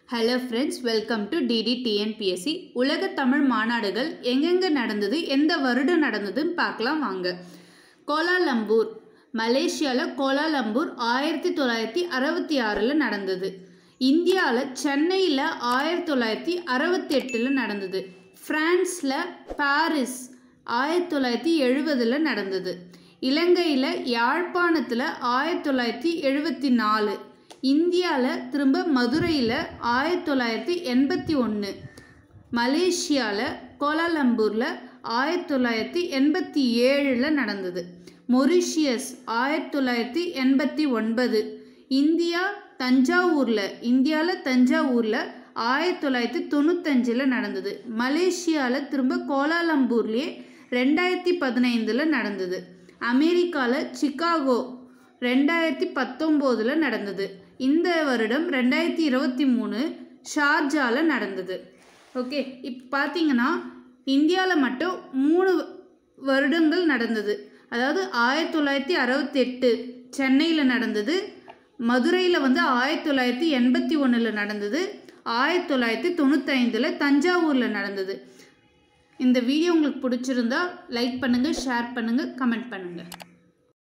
hello friends welcome to DD TNPSC உலக தமிழ் மாநாடுகள் எங்கெங்கே நடந்தது எந்த வருடம் நடந்ததுன்னு பார்க்கலாம் வாங்க கோலாலம்பூர் மலேசியாவில் கோலாலம்பூர் ஆயிரத்தி தொள்ளாயிரத்தி அறுபத்தி ஆறில் நடந்தது இந்தியாவில் சென்னையில் ஆயிரத்தி தொள்ளாயிரத்தி அறுபத்தி எட்டில் நடந்தது ஃப்ரான்ஸில் பாரிஸ் ஆயிரத்தி தொள்ளாயிரத்தி எழுபதில் நடந்தது இலங்கையில் யாழ்ப்பாணத்தில் ஆயிரத்தி தொள்ளாயிரத்தி எழுபத்தி நாலு இந்தியாவில் திரும்ப மதுரையில் ஆயிரத்தி தொள்ளாயிரத்தி எண்பத்தி ஒன்று மலேசியாவில் கோலாலம்பூரில் ஆயிரத்தி தொள்ளாயிரத்தி எண்பத்தி ஏழில் நடந்தது மொரிஷியஸ் ஆயிரத்தி தொள்ளாயிரத்தி எண்பத்தி ஒன்பது இந்தியா தஞ்சாவூரில் இந்தியாவில் தஞ்சாவூரில் ஆயிரத்தி தொள்ளாயிரத்தி தொண்ணூத்தஞ்சில் நடந்தது மலேசியாவில் திரும்ப கோலாலம்பூர்லேயே ரெண்டாயிரத்தி பதினைந்தில் நடந்தது அமெரிக்காவில் சிகாகோ ரெண்டாயிரத்தி பத்தொம்போதில் நடந்தது இந்த வருடம் ரெண்டாயிரத்தி இருபத்தி மூணு ஷார்ஜாவில் நடந்தது ஓகே இப்போ பார்த்தீங்கன்னா இந்தியாவில் மட்டும் மூணு வருடங்கள் நடந்தது அதாவது ஆயிரத்தி தொள்ளாயிரத்தி அறுபத்தி எட்டு சென்னையில் நடந்தது மதுரையில் வந்து ஆயிரத்தி தொள்ளாயிரத்தி எண்பத்தி ஒன்றில் நடந்தது ஆயிரத்தி தொள்ளாயிரத்தி தொண்ணூத்தைந்தில் தஞ்சாவூரில் நடந்தது இந்த வீடியோ உங்களுக்கு பிடிச்சிருந்தா லைக் பண்ணுங்கள் ஷேர் பண்ணுங்கள் கமெண்ட் பண்ணுங்கள்